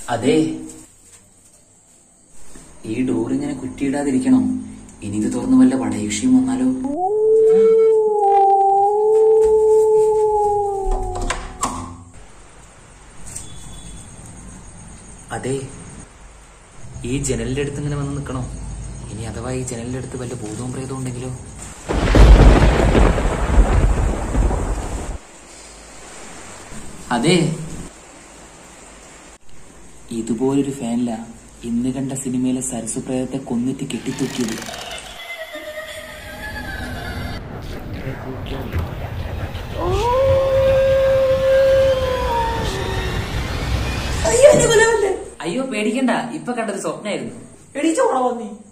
അതെ ഈ ഡോർ ഇങ്ങനെ കുറ്റിയിടാതിരിക്കണം ഇനി ഇത് തുറന്ന് വല്ല വടയക്ഷിയും വന്നാലോ അതെ ഈ ജനലിന്റെ അടുത്ത് ഇങ്ങനെ വന്ന് നിൽക്കണോ ഇനി അഥവാ ഈ ജനലിന്റെ അടുത്ത് വല്ല ഭൂതവും പ്രേതവും ഉണ്ടെങ്കിലോ അതെ ഇതുപോലൊരു ഫാനില ഇന്ന് കണ്ട സിനിമയിലെ സരസുപ്രേതത്തെ കൊന്നിട്ട് കെട്ടിത്തൂക്കിയത് അയ്യോ എന്നെ കൊല്ലാമല്ലേ അയ്യോ പേടിക്കണ്ട ഇപ്പൊ കണ്ടത് സ്വപ്നായിരുന്നു എടീച്ച ഓടാ വന്നീ